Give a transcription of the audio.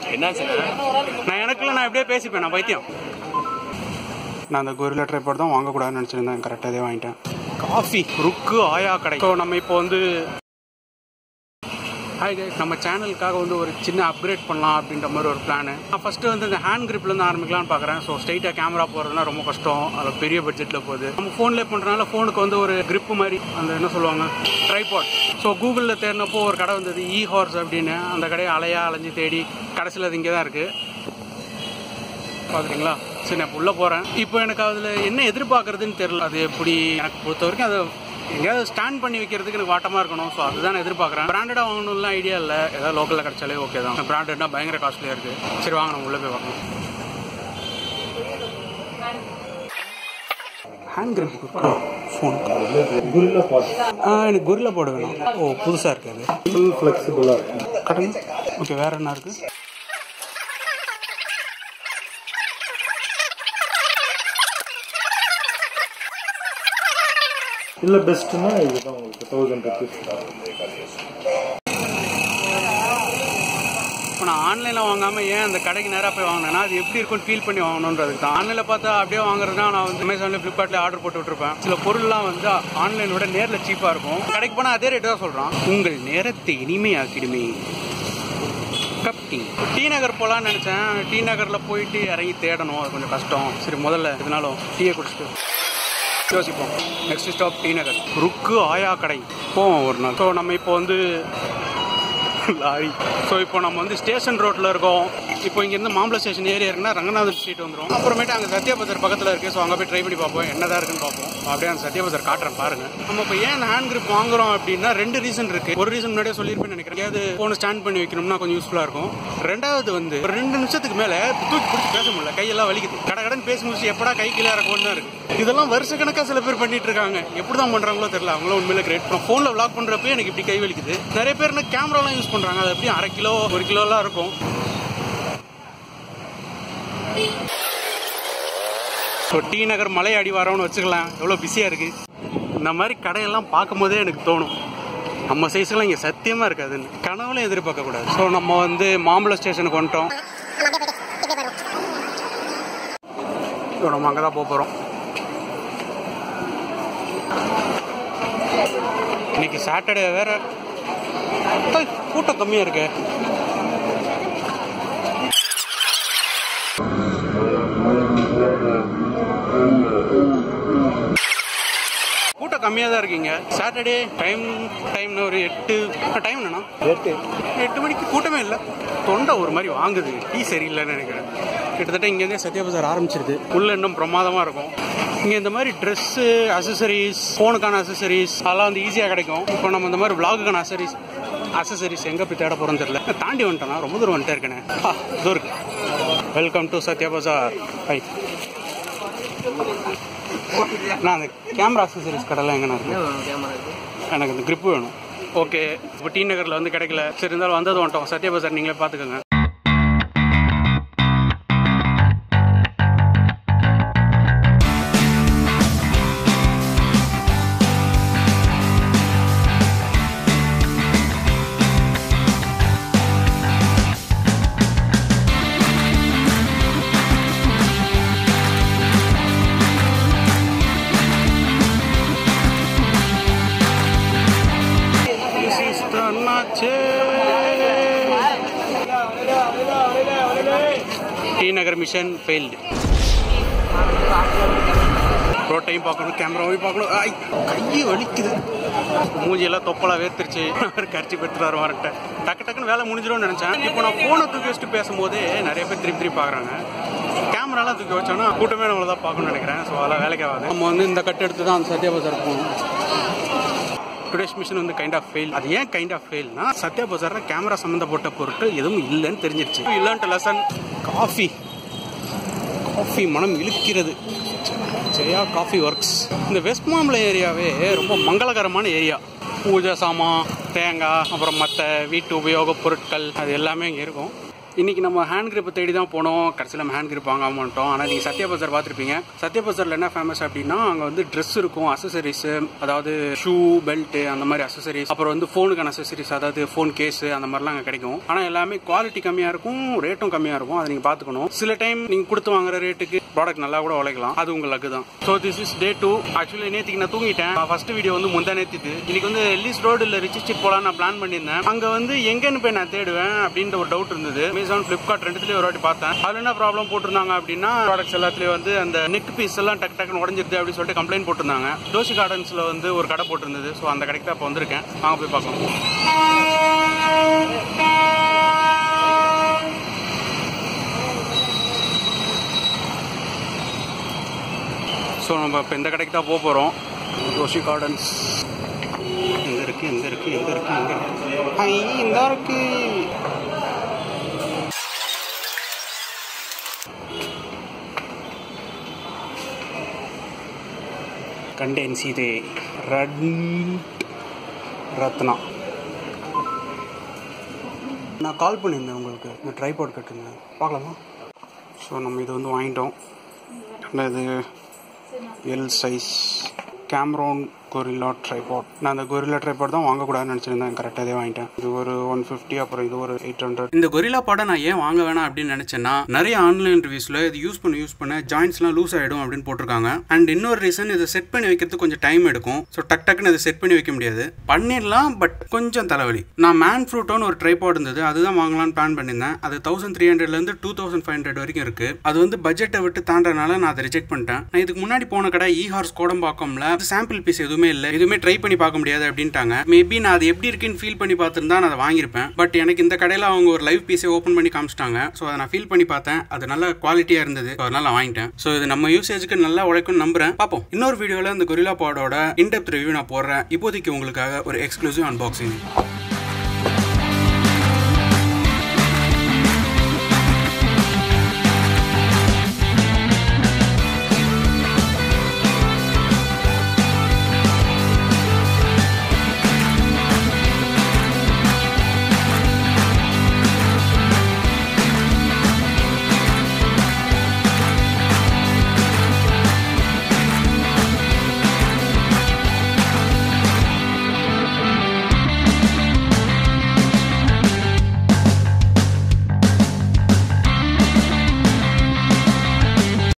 என்ன சார் நான் எனக்குள்ள நான் எப்படியே பேசிப்பேன் நான் பைத்தியம் நான் அந்த கொரில்லா ட்ரைபாட் தான் வாங்கக்கூடாதுன்னு நினச்சிருந்தேன் கரெக்டாக அதே வாங்கிட்டேன் காஃபி ருக்கு ஆயா கடை ஸோ நம்ம இப்போ வந்து ஹாய் கைஸ் நம்ம சேனலுக்காக வந்து ஒரு சின்ன அப்கிரேட் பண்ணலாம் அப்படின்ற மாதிரி ஒரு பிளான் நான் ஃபர்ஸ்ட் வந்து இந்த ஹேண்ட் கிரிப்லேருந்து ஆரம்பிக்கலாம்னு பார்க்குறேன் ஸோ ஸ்ட்ரைட்டாக கேமரா போகிறதுனா ரொம்ப கஷ்டம் அது பெரிய பட்ஜெட்டில் போகுது நம்ம ஃபோன்லேயே பண்ணுறதுனால ஃபோனுக்கு வந்து ஒரு grip மாதிரி அந்த என்ன சொல்லுவாங்க ட்ரைபாட் ஸோ கூகுளில் தேடினப்போ ஒரு கடை வந்தது இ ஹார்ஸ் அப்படின்னு அந்த கடையை அலையா அலைஞ்சு தேடி கடைசியில் அது இங்கே தான் இருக்குது பார்க்குறீங்களா சரி நான் உள்ளே போகிறேன் இப்போ எனக்கு அதில் என்ன எதிர்பார்க்கறதுன்னு தெரியல அது எப்படி எனக்கு பொறுத்த வரைக்கும் அது எங்கேயாவது ஸ்டாண்ட் பண்ணி வைக்கிறதுக்கு எனக்கு வாட்டமாக இருக்கணும் ஸோ அதுதான் நான் எதிர்பார்க்குறேன் பிராண்டடாக வாங்கணும்லாம் ஐடியா இல்லை ஏதாவது லோக்கலில் கிடைச்சாலே ஓகே தான் பிராண்டட்னா பயங்கர காஸ்ட்லியாக இருக்குது சரி வாங்க நம்ம உள்ளே போய் பார்க்கலாம் hand grip phone gorilla pod எனக்கு குரில் போட வேணும் ஓ புதுசாக இருக்குது ஃபுல் ஃப்ளெக்சிபிளாக இருக்கும் கட்டுங்க ஓகே வேற என்ன இருக்குது இல்லை பெஸ்ட்டுன்னா இதுதான் உங்களுக்கு தௌசண்ட் ருபீஸ் இப்போ நான் ஆன்லைனில் வாங்காமல் ஏன் அந்த கடைக்கு நேராக போய் வாங்கினேன்னா அது எப்படி இருக்கும்னு ஃபீல் பண்ணி வாங்கணுன்றதுக்கு தான் ஆன்லைனில் பார்த்தா அப்படியே வாங்குறதுனா நான் வந்து அமேசானில் ஃப்ளிப்கார்ட்லேயே ஆர்டர் போட்டு விட்டுருப்பேன் சில பொருள்லாம் வந்து ஆன்லைனை விட நேரில் சீப்பாக இருக்கும் கடைக்கு போனால் அதே ரேட்டு தான் சொல்கிறான் உங்கள் நேரத்தை இனிமையாக்கிடுமே கப் டீ டி நகர் போகலான்னு நினச்சேன் டி நகரில் போயிட்டு இறங்கி தேடணும் அது கொஞ்சம் கஷ்டம் சரி முதல்ல எதுனாலும் டீயை குடிச்சிட்டு யோசிப்போம் நெக்ஸ்ட் ஸ்டாப் டி நகர் ருக்கு ஆயா கடை போவோம் ஒரு நாள் ஸோ நம்ம இப்போ வந்து லாரி ஸோ இப்போ நம்ம வந்து ஸ்டேஷன் ரோட்டில் இருக்கோம் இப்போ இங்கேருந்து மாம்பழ ஸ்டேஷன் ஏரியா இருக்குன்னா ரங்கநாதன் ஸ்ட்ரீட் வந்துடும் அப்புறமேட்டு அங்கே சத்யாபஜார் பக்கத்தில் இருக்குது ஸோ அங்கே போய் ட்ரை பண்ணி பார்ப்போம் என்னதான் இருக்குன்னு பார்ப்போம் அப்படியே அந்த சத்யாபஜார் காட்டுறேன் பாருங்க நம்ம இப்போ ஏன் ஹேண்ட் கிரிப் வாங்குறோம் அப்படின்னா ரெண்டு ரீசன் இருக்கு ஒரு ரீசன் முன்னாடியே சொல்லியிருப்பேன் நினைக்கிறேன் ஏதாவது ஃபோனை ஸ்டாண்ட் பண்ணி வைக்கணும்னா கொஞ்சம் யூஸ்ஃபுல்லாக இருக்கும் ரெண்டாவது வந்து ஒரு ரெண்டு நிமிஷத்துக்கு மேலே தூக்கி பிடிச்சி பேச முடியல கையெல்லாம் வலிக்குது கடை கடன் பேசி முடிச்சு எப்படா கை கீழே இறக்கும் தான் இருக்கு இதெல்லாம் வருஷக்கணக்காக சில பேர் பண்ணிட்டு இருக்காங்க எப்படி தான் பண்றாங்களோ தெரியல அவங்களும் உண்மையில கிரேட் நான் ஃபோனில் விளாக் பண்றப்ப எனக்கு இப்படி கை வலிக்குது நிறைய பேர் என்ன கேமராலாம் யூஸ் பண்றாங்க அது எப்படி அரை கிலோ ஒரு கிலோலாம் இருக்கும் ஸோ டி நகர் மலை அடிவாரம்னு வச்சுக்கலாம் எவ்வளோ பிஸியாக இருக்கு இந்த மாதிரி கடையெல்லாம் பார்க்கும்போதே எனக்கு தோணும் நம்ம சைஸ்லாம் இங்கே சத்தியமாக இருக்காதுன்னு கனவுல எதிர்பார்க்க கூடாது ஸோ நம்ம வந்து மாம்பழம் ஸ்டேஷனுக்கு வந்துட்டோம் ஸோ நம்ம அங்கே தான் போக போகிறோம் இன்னைக்கு சாட்டர்டே வேற அத்தை, கூட்டம் கம்மியாக இருக்கு கூட்டம் கம்மியாக தான் இருக்கீங்க சாட்டர்டே டைம் டைம் ஒரு எட்டு டைம் என்னன்னா எட்டு எட்டு மணிக்கு கூட்டமே இல்லை தொண்டை ஒரு மாதிரி வாங்குது டீ சரியில்லைன்னு நினைக்கிறேன் கிட்டத்தட்ட இங்கேருந்தே சத்யா பஜார் ஆரம்பிச்சிருது உள்ள இன்னும் பிரமாதமாக இருக்கும் இங்கே இந்த மாதிரி ட்ரெஸ்ஸு அசசரிஸ் ஃபோனுக்கான அசசரிஸ் அதெல்லாம் வந்து ஈஸியாக கிடைக்கும் இப்போ நம்ம இந்த மாதிரி விளாகுக்கான அசரிஸ் அசசரிஸ் எங்கே போய் தேட போகிறோம்னு தெரியல தாண்டி வந்துட்டேனா ரொம்ப தூரம் வந்துட்டே இருக்கேனே ஆ, இதோ இருக்கு welcome to Sathya Bazaar hi நான் அந்த கேமரா அசசரிஸ் கடைலாம் எங்கே இருக்கு எனக்கு இந்த grip வேணும் ஓகே இப்போ டி நகரில் வந்து கிடைக்கல சரி இருந்தாலும் வந்தது வந்துட்டோம் சத்யா பஜார் நீங்களே பார்த்துக்கோங்க This is the Nache. T Nagar mission failed ரோட்டையும் பார்க்கணும் கேமராவையும் பார்க்கணும் ஐ கை வலிக்குது மூஞ்சியெல்லாம் தொப்பலா வேர்த்துருச்சு கரிச்சி பெற்றுறாரு வரட்ட டக்கு டக்குன்னு வேலை முடிஞ்சிடும்னு நினைச்சேன் இப்போ நான் ஃபோனை தூக்கி வச்சுட்டு பேசும்போதே நிறைய பேர் திருப்பி திருப்பி பார்க்குறாங்க கேமராலாம் தூக்கி வச்சோன்னா கூட்டமே நம்மள தான் பார்க்கணும்னு நினைக்கிறேன் ஸோ அதெல்லாம் வேலைக்கு ஆகாது நம்ம வந்து இந்த கட்டு எடுத்து தான் அந்த சத்யா பஜார் போகணும் டுடேஸ் மிஷன் வந்து கைண்ட் ஆஃப் ஃபெயில் அது ஏன் கைண்ட் ஆஃப் ஃபெயில்னா சத்யா பஜார்ல கேமரா சம்மந்தப்பட்ட பொருட்கள் எதுவும் இல்லைன்னு தெரிஞ்சிருச்சு இல்லன்ட்டு லெசன் காஃபி காஃபி மனம் இழுக்கிறது ஜெயா காஃபி ஒர்க்ஸ் இந்த வெஸ்ட் மாம்பலம் ஏரியாவே ரொம்ப மங்களகரமான ஏரியா பூஜை சாமான் தேங்காய் அப்புறம் மற்ற வீட்டு உபயோகப் பொருட்கள் அது எல்லாமே இங்கே இருக்கும் இன்னைக்கு நம்ம ஹேண்ட் கிரிப் தேடி தான் போனோம் கடைசியில் நம்ம ஹேண்ட் கிரிப் வாங்காம வந்துட்டோம் ஆனால் நீங்கள் சத்யா பஜார் பார்த்துருப்பீங்க சத்யா பஜாரில் என்ன ஃபேமஸ் அப்படின்னா அங்கே வந்து ட்ரெஸ் இருக்கும் அசசரிஸ் அதாவது ஷூ பெல்ட் அந்த மாதிரி அசசரிஸ் அப்புறம் வந்து ஃபோனுக்கான அசசரிஸ் அதாவது ஃபோன் கேஸ் அந்த மாதிரிலாம் அங்கே கிடைக்கும் ஆனால் எல்லாமே குவாலிட்டி கம்மியாக இருக்கும் ரேட்டும் கம்மியாக இருக்கும் அதை நீங்கள் பார்த்துக்கணும் சில டைம் நீங்கள் கொடுத்து வாங்குற ரேட்டுக்கு ப்ராடக்ட் நல்லா கூட உழைக்கலாம் அது உங்க லக்கு தான் so this is day two actually நேற்றுக்கு நான் தூங்கிட்டேன் ஃபர்ஸ்ட் வீடியோ வந்து முந்தா நேற்றுது இன்னைக்கு வந்து எல்லிஸ் ரோடு இல்லை ரிச்சி ஸ்ட்ரீட் போலாம் நான் பிளான் பண்ணியிருந்தேன் அங்கே வந்து எங்கன்னு போய் நான் தேடுவேன் அப்படின்ற ஒரு டவுட் இருந்தது அமேசான் ஃபிளிப்கார்ட் ரெண்டுத்துலேயும் ஒரு வாட்டி பார்த்தேன் அதில் என்ன ப்ராப்ளம் போட்டிருந்தாங்க அப்படின்னா ப்ராடக்ட்ஸ் எல்லாத்துலேயும் வந்து அந்த நெக் பீஸ் எல்லாம் டக்கு டக்குன்னு உடஞ்சிருது அப்படின்னு சொல்லிட்டு கம்ப்ளைண்ட் போட்டிருந்தாங்க டோஷி கார்டன்ஸில் வந்து ஒரு கடை போட்டிருந்தது ஸோ அந்த கடைக்கு தான் இப்போ வந்திருக்கேன் வாங்க போய் பார்க்கலாம் ஸோ நம்ம இப்போ இந்த கடைக்கு தான் போக போகிறோம் ரோஷி கார்டன்ஸ் எங்க இருக்கு எங்க இருக்கு எங்க இருக்கு எங்க இருக்கு ஐ இந்த இருக்கு கண்டேன் சீதே ரட் ரத்னா நான் கால் பண்ணியிருந்தேன் உங்களுக்கு இந்த ட்ரைபாட் கட்டுங்க பார்க்கலாமா ஸோ நம்ம இது வந்து வாங்கிட்டோம் இது L size Cameron gorilla tripod நான் அந்த கொரில்லா ட்ரைபாட் தான் வாங்கக்கூடாதுன்னு நினச்சிருந்தேன் கரெக்டாக இதே வாங்கிட்டேன் இது ஒரு ஒன் ஃபிஃப்டி அப்புறம் இது ஒரு எயிட் ஹண்ட்ரட் இந்த கொரில்லா பாடை நான் ஏன் வாங்க வேணாம் அப்படின்னு நினச்சேன்னா நிறைய ஆன்லைன் ரிவ்யூஸில் இது யூஸ் பண்ண யூஸ் பண்ண ஜாயின்ஸ்லாம் லூஸ் ஆகிடும் அப்படின்னு போட்டிருக்காங்க அண்ட் இன்னொரு ரீசன் இதை செட் பண்ணி வைக்கிறதுக்கு கொஞ்சம் டைம் எடுக்கும் ஸோ டக் டக்குன்னு இதை செட் பண்ணி வைக்க முடியாது பண்ணிடலாம் பட் கொஞ்சம் தலைவலி நான் மேன் ஃப்ரூட்டோன்னு ஒரு ட்ரைபாட் இருந்தது அதுதான் வாங்கலாம்னு பிளான் பண்ணியிருந்தேன் அது தௌசண்ட் த்ரீ ஹண்ட்ரட்லேருந்து டூ தௌசண்ட் ஃபைவ் ஹண்ட்ரட் வரைக்கும் இருக்குது அது வந்து பட்ஜெட்டை விட்டு தாண்டறனால நான் அதை ரிஜெக்ட் பண்ணிட்டேன் நான் இதுக்கு முன்னாடி போன கடை ஈ ஹார்ஸ் கோடம்பாக்கம்ல சாம்பிள் பீஸ் எதுவுமே இல்லை எதுவுமே ட்ரை பண்ணி பார்க்க முடியாது அப்படின்ட்டாங்க மேபி நான் அது எப்படி இருக்குன்னு ஃபீல் பண்ணி பார்த்துருந்தா நான் அதை வாங்கியிருப்பேன் பட் எனக்கு இந்த கடையில் அவங்க ஒரு லைவ் பீஸை ஓப்பன் பண்ணி காமிச்சிட்டாங்க ஸோ அதை நான் ஃபீல் பண்ணி பார்த்தேன் அது நல்ல குவாலிட்டியாக இருந்தது So அதனால நான் வாங்கிட்டேன் ஸோ இது நம்ம யூசேஜுக்கு நல்லா உழைக்கும்னு நம்புறேன் பார்ப்போம் இன்னொரு வீடியோவில் இந்த கொரில்லா பாடோட இன்டெப்த் ரிவ்யூ நான் போடுறேன் இப்போதைக்கு உங்களுக்காக ஒரு எக்ஸ்க்ளூசிவ் அன்பாக்சிங்